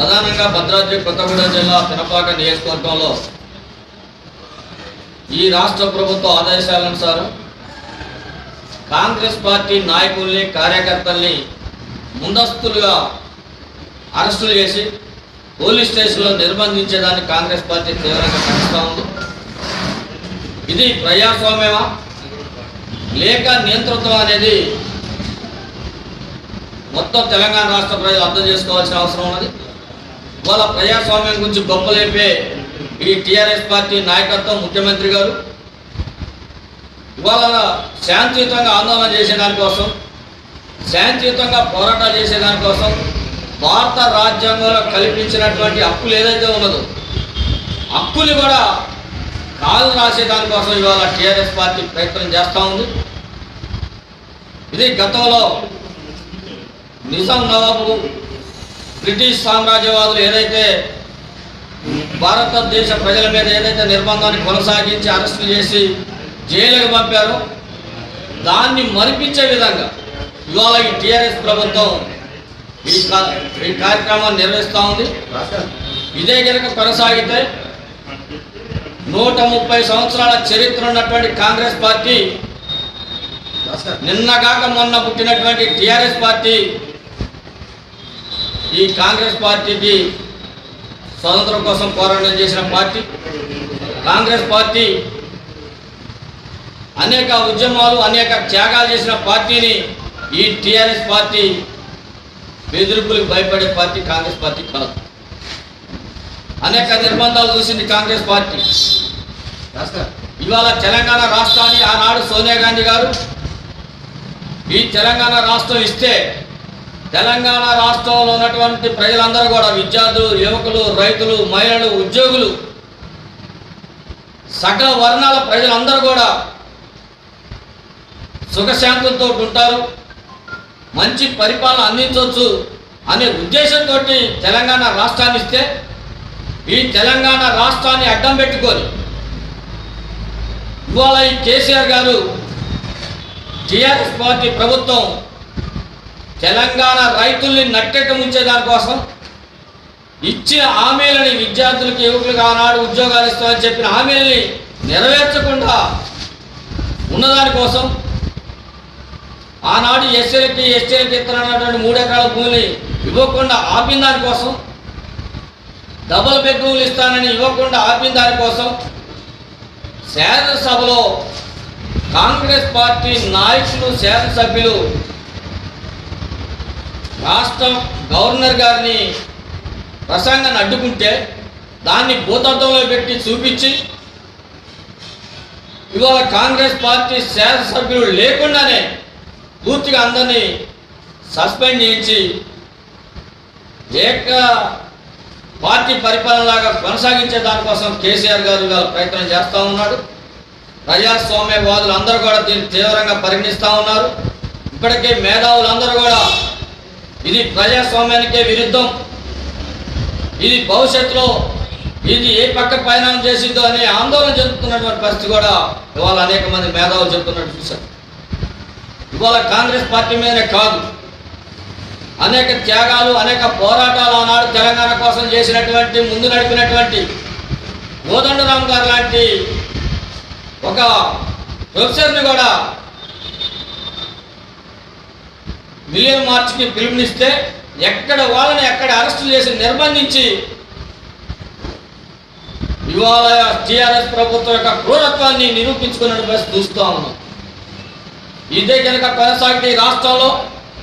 ప్రధానంగా భద్రాద్రి కొత్తగూడెం జిల్లా పినపాక నియోజకవర్గంలో ఈ రాష్ట్ర ప్రభుత్వ ఆదేశాలనుసారం కాంగ్రెస్ పార్టీ నాయకుల్ని కార్యకర్తల్ని ముందస్తులుగా అరెస్టులు చేసి పోలీస్ స్టేషన్లో నిర్బంధించేదాన్ని కాంగ్రెస్ పార్టీ తీవ్రంగా ఖండిస్తూ ఉంది ఇది ప్రజాస్వామ్యమా లేక నియంతృత్వం అనేది మొత్తం తెలంగాణ రాష్ట్ర ప్రజలు అర్థం చేసుకోవాల్సిన అవసరం ఉన్నది వాళ్ళ ప్రజాస్వామ్యం గురించి గొప్పలేపే ఈ టీఆర్ఎస్ పార్టీ నాయకత్వం ముఖ్యమంత్రి గారు ఇవాళ శాంతియుతంగా ఆందోళన చేసేదానికోసం శాంతియుతంగా పోరాటాలు చేసేదానికోసం భారత రాజ్యాంగంలో కల్పించినటువంటి హక్కులు ఏదైతే ఉన్నదో హక్కులు కూడా కాలు రాసేదానికోసం ఇవాళ టీఆర్ఎస్ పార్టీ ప్రయత్నం చేస్తూ ఉంది ఇది గతంలో నిజాం నవాబు బ్రిటిష్ సామ్రాజ్యవాదులు ఏదైతే భారతదేశ ప్రజల మీద ఏదైతే నిర్బంధాన్ని కొనసాగించి అరెస్టు చేసి జైలుకు పంపారో దాన్ని మరిపించే విధంగా ఇవాళ ఈ టీఆర్ఎస్ ప్రభుత్వం ఈ కా- ఈ కార్యక్రమాన్ని నిర్వహిస్తూ ఉంది ఇదే కనుక కొనసాగితే నూట ముప్పై సంవత్సరాల చరిత్ర ఉన్నటువంటి కాంగ్రెస్ పార్టీ నిన్నగాక మొన్న పుట్టినటువంటి టిఆర్ఎస్ పార్టీ ఈ కాంగ్రెస్ పార్టీకి స్వతంత్రం కోసం పోరాటం చేసిన పార్టీ కాంగ్రెస్ పార్టీ అనేక ఉద్యమాలు అనేక త్యాగాలు చేసిన పార్టీని ఈ టిఆర్ఎస్ పార్టీ బెదిరింపులకు భయపడే పార్టీ కాంగ్రెస్ పార్టీ కాదు అనేక నిర్బంధాలు చూసింది కాంగ్రెస్ పార్టీ ఇవాళ తెలంగాణ రాష్ట్రాన్ని ఆనాడు సోనియా గాంధీ గారు ఈ తెలంగాణ రాష్ట్రం ఇస్తే తెలంగాణ రాష్ట్రంలో ఉన్నటువంటి ప్రజలందరూ కూడా విద్యార్థులు యువకులు రైతులు మహిళలు ఉద్యోగులు సకల వర్ణాల ప్రజలందరూ కూడా సుఖశాంతులతో ఉంటారు మంచి పరిపాలన అందించవచ్చు అనే ఉద్దేశంతో తెలంగాణ రాష్ట్రాన్ని ఇస్తే ఈ తెలంగాణ రాష్ట్రాన్ని అడ్డం పెట్టుకొని ఇవాళ ఈ కేసీఆర్ గారు టీఆర్ఎస్ పార్టీ ప్రభుత్వం తెలంగాణ రైతుల్ని నట్టెట్ట ముంచే దానికోసం ఇచ్చిన హామీలని విద్యార్థులకు యువకులకు ఆనాడు ఉద్యోగాలు ఇస్తామని చెప్పిన హామీలని నెరవేర్చకుండా ఉన్నదానికోసం ఆనాడు ఎస్సీలకి ఎస్టీలకి ఇస్తున్నటువంటి మూడు ఎకరాల భూమిని ఇవ్వకుండా ఆపిన దానికోసం డబుల్ బెడ్రూమ్లు ఇస్తానని ఇవ్వకుండా ఆపిన దానికోసం శాసనసభలో కాంగ్రెస్ పార్టీ నాయకులు శాసనసభ్యులు రాష్ట్ర గవర్నర్ గారిని ప్రసంగాన్ని అడ్డుకుంటే దాన్ని భూతత్వంలో పెట్టి చూపించి ఇవాళ కాంగ్రెస్ పార్టీ శాసనసభ్యులు లేకుండానే పూర్తిగా అందరినీ సస్పెండ్ చేయించి ఏక పార్టీ పరిపాలనలాగా కొనసాగించే దానికోసం కేసీఆర్ గారు ఇవాళ ప్రయత్నం చేస్తూ ఉన్నాడు ప్రజాస్వామ్యవాదులు అందరూ కూడా దీన్ని తీవ్రంగా పరిగణిస్తూ ఉన్నారు ఇప్పటికే మేధావులందరూ కూడా ఇది ప్రజాస్వామ్యానికే విరుద్ధం ఇది భవిష్యత్తులో ఇది ఏ పక్క పయనం చేసిందో అనే ఆందోళన చెందుతున్నటువంటి పరిస్థితి కూడా ఇవాళ అనేక మంది మేధావులు చెప్తున్నట్టు చూశారు ఇవాళ కాంగ్రెస్ పార్టీ మీదనే కాదు అనేక త్యాగాలు అనేక పోరాటాలు ఆనాడు తెలంగాణ కోసం చేసినటువంటి ముందు నడిపినటువంటి కోదండరామ్ గారు లాంటి ఒక ప్రొఫెసర్ని కూడా మిలియన్ మార్చ్కి పిలుపునిస్తే ఎక్కడ వాళ్ళని ఎక్కడ అరెస్టు చేసి నిర్బంధించి ఇవాళ టీఆర్ఎస్ ప్రభుత్వం యొక్క క్రూరత్వాన్ని నిరూపించుకున్న పరిస్థితి చూస్తూ ఉన్నాం ఇదే కనుక కొనసాగితే ఈ రాష్ట్రంలో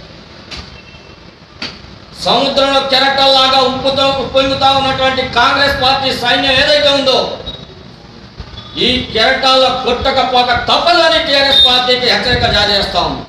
సముద్రంలో కెరటల్లాగా ఉప్పుతో ఉప్పొంగుతా ఉన్నటువంటి కాంగ్రెస్ పార్టీ సైన్యం ఏదైతే ఉందో ఈ కెరటాల్లో కొట్టకపోక తప్పదని టీఆర్ఎస్ పార్టీకి హెచ్చరిక జారీ చేస్తా ఉంది